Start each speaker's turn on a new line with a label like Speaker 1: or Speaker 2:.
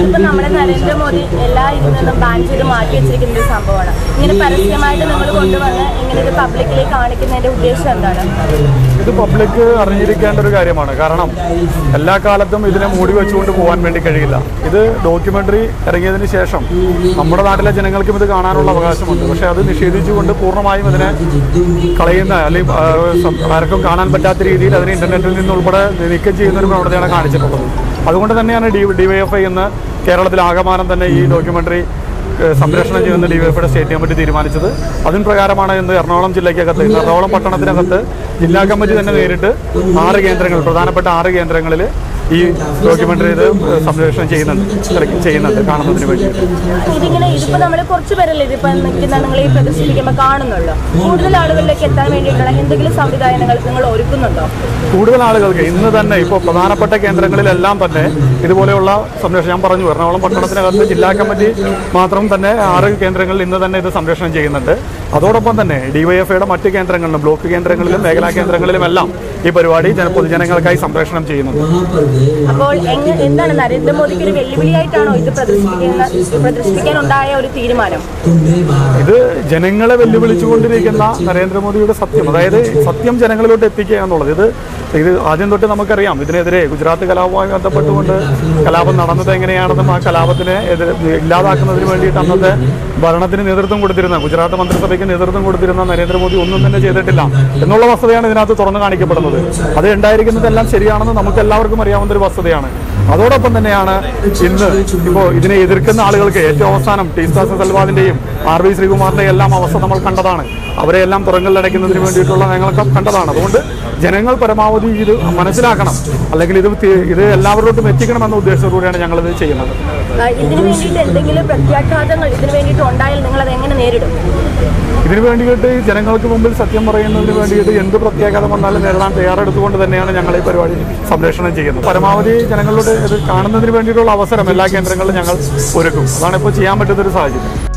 Speaker 1: ഇതിപ്പോ നമ്മുടെ നരേന്ദ്രമോദി എല്ലാ ഇതിൽ നിന്നും ബാൻ ചെയ്ത് മാറ്റി വെച്ചിരിക്കുന്ന ഒരു സംഭവമാണ് ഇങ്ങനെ പരസ്യമായിട്ട് നിങ്ങൾ കൊണ്ടുവന്ന് ഇങ്ങനെ ഇത് പബ്ലിക്കിലേക്ക് കാണിക്കുന്നതിന്റെ ഉദ്ദേശം എന്താണ്
Speaker 2: ഇത് പബ്ലിക് അറിഞ്ഞിരിക്കേണ്ട ഒരു കാര്യമാണ് കാരണം എല്ലാ കാലത്തും ഇതിനെ മൂടി വെച്ചുകൊണ്ട് പോകാൻ വേണ്ടി കഴിയില്ല ഇത് ഡോക്യുമെന്ററി ഇറങ്ങിയതിന് ശേഷം നമ്മുടെ നാട്ടിലെ ജനങ്ങൾക്കും ഇത് കാണാനുള്ള അവകാശമുണ്ട് പക്ഷെ അത് നിഷേധിച്ചുകൊണ്ട് പൂർണ്ണമായും ഇതിനെ കളയുന്ന അല്ലെങ്കിൽ ആ, സം- ആർക്കും കാണാൻ പറ്റാത്ത രീതിയിൽ അതിനെ ഇന്റർനെറ്റിൽ നിന്ന് ഉൾപ്പെടെ നീക്കം ചെയ്യുന്ന ഒരു പ്രവണതയാണ് കാണിച്ചിട്ടുള്ളത് അതുകൊണ്ട് തന്നെയാണ് ഡി ഡിവൈഎഫ്ഐ എന്ന് കേരളത്തിൽ ആകമാനം തന്നെ ഈ ഡോക്യുമെന്ററി ഏഹ് സംരക്ഷണം ചെയ്യുന്ന ഡിവൈഎഫ്ഐയുടെ സ്റ്റേറ്റ് കമ്മിറ്റി തീരുമാനിച്ചത് അതിന് പ്രകാരമാണ് ഇന്ന് എറണാകുളം ജില്ലയ്ക്കകത്ത് ഇന്ന് എറണാകുളം പട്ടണത്തിനകത്ത് ജില്ലാ കമ്മിറ്റി തന്നെ നേരിട്ട് ആറ് കേന്ദ്രങ്ങൾ പ്രധാനപ്പെട്ട ആറ് കേന്ദ്രങ്ങളിൽ ഈ ഡോക്യുമെന്ററി ഇത് സംരക്ഷണം ചെയ്യുന്നുണ്ട് സെലക്ട് ചെയ്യുന്നുണ്ട് കാണുന്നതിന് വേണ്ടിയിട്ട്
Speaker 1: ഇതിങ്ങനെ ഇതിപ്പോ നമ്മൾ കുറച്ച് പേരല്ലേ ഇതിപ്പോ നിൽക്കുന്ന നിങ്ങൾ ഈ പ്രദർശിപ്പിക്കുമ്പോൾ കാണുന്നുള്ളൂ കൂടുതൽ ആളുകളിലേക്ക് എത്താൻ വേണ്ടിയിട്ടുള്ള എന്തെങ്കിലും സംവിധാനങ്ങൾ നിങ്ങൾ ഒരുക്കുന്നുണ്ടോ
Speaker 2: കൂടുതൽ ആളുകൾക്ക് ഇന്ന് തന്നെ ഇപ്പോൾ പ്രധാനപ്പെട്ട കേന്ദ്രങ്ങളിലെല്ലാം തന്നെ ഇതുപോലെയുള്ള സംരക്ഷണം ഞാൻ പറഞ്ഞു എറണാകുളം പട്ടണത്തിനകത്ത് ജില്ലാ കമ്മിറ്റി മാത്രം തന്നെ ആറ് കേന്ദ്രങ്ങളിൽ ഇന്ന് തന്നെ ഇത് സംരക്ഷണം ചെയ്യുന്നുണ്ട് അതോടൊപ്പം തന്നെ ഡിവൈഎഫ്ഐയുടെ മറ്റ് കേന്ദ്രങ്ങളിലും ബ്ലോക്ക് കേന്ദ്രങ്ങളിലും മേഖലാ കേന്ദ്രങ്ങളിലും എല്ലാം ഈ പരിപാടി ജന പൊതുജനങ്ങൾക്കായി സംരക്ഷണം ചെയ്യുന്നുണ്ട്
Speaker 1: അപ്പോൾ എങ്ങ എന്താണ് നരേന്ദ്രമോദിക്ക് ഒരു വെല്ലുവിളിയായിട്ടാണോ ഇത് പ്രദർശിപ്പിക്കുന്ന പ്രദർശിപ്പിക്കാനുണ്ടായ ഒരു തീരുമാനം
Speaker 2: ഇത് ജനങ്ങളെ വെല്ലുവിളിച്ചുകൊണ്ടിരിക്കുന്ന നരേന്ദ്രമോദിയുടെ സത്യം അതായത് സത്യം ജനങ്ങളിലോട്ട് എത്തിക്കുക എന്നുള്ളത് ഇത് ഇത് ആദ്യം തൊട്ട് നമുക്കറിയാം ഇതിനെതിരെ ഗുജറാത്ത് കലാപവുമായി ബന്ധപ്പെട്ടുകൊണ്ട് കലാപം നടന്നത് എങ്ങനെയാണെന്നും ആ കലാപത്തിനെ എതിരെ ഇല്ലാതാക്കുന്നതിന് വേണ്ടിയിട്ട് അന്നത്തെ ഭരണത്തിന് നേതൃത്വം കൊടുത്തിരുന്ന ഗുജറാത്ത് മന്ത്രിസഭയ്ക്ക് നേതൃത്വം കൊടുത്തിരുന്ന നരേന്ദ്രമോദി ഒന്നും തന്നെ ചെയ്തിട്ടില്ല എന്നുള്ള വസ്തുതയാണ് ഇതിനകത്ത് തുറന്നു കാണിക്കപ്പെടുന്നത് അത് ഉണ്ടായിരിക്കുന്നതെല്ലാം ശരിയാണെന്ന് നമുക്ക് എല്ലാവർക്കും അറിയാവുന്ന ഒരു വസ്തുതയാണ് അതോടൊപ്പം തന്നെയാണ് ഇന്ന് ഇപ്പോൾ ഇതിനെ എതിർക്കുന്ന ആളുകൾക്ക് ഏറ്റവും അവസാനം ടീസ്താ സൽവാദിന്റെയും ആർ വി ശ്രീകുമാറിന്റെ എല്ലാം അവസ്ഥ നമ്മൾ കണ്ടതാണ് അവരെ എല്ലാം തുറങ്കലിലടയ്ക്കുന്നതിന് വേണ്ടിയിട്ടുള്ള ഞങ്ങളൊക്കെ കണ്ടതാണ് അതുകൊണ്ട് ജനങ്ങൾ പരമാവധി ഇത് മനസ്സിലാക്കണം അല്ലെങ്കിൽ ഇത് തി- ഇത് എല്ലാവരിലോട്ടും എത്തിക്കണം എന്ന ഉദ്ദേശത്തോടുകൂടിയാണ് ഞങ്ങളിത് ചെയ്യുന്നത്
Speaker 1: ആ, ഇതിന് വേണ്ടിയിട്ട് എന്തെങ്കിലും പ്രത്യാഘാതങ്ങൾ ഇതിന് വേണ്ടിയിട്ട് ഉണ്ടായാൽ നിങ്ങൾ അത് എങ്ങനെ നേരിടും
Speaker 2: ഇതിനു വേണ്ടിയിട്ട് ജനങ്ങൾക്ക് മുമ്പിൽ സത്യം പറയുന്നതിന് വേണ്ടിയിട്ട് എന്ത് പ്രത്യേകത വന്നാലും നേരിടാൻ തയ്യാറെടുത്തുകൊണ്ട് തന്നെയാണ് ഞങ്ങൾ ഈ പരിപാടി സംരക്ഷണം ചെയ്യുന്നത് പരമാവധി ജനങ്ങളുടെ ഇത് കാണുന്നതിന് വേണ്ടിയിട്ടുള്ള അവസരം എല്ലാ കേന്ദ്രങ്ങളിലും ഞങ്ങൾ ഒരുക്കും അതാണ് ഇപ്പോൾ ചെയ്യാൻ പറ്റുന്ന ഒരു സാഹചര്യം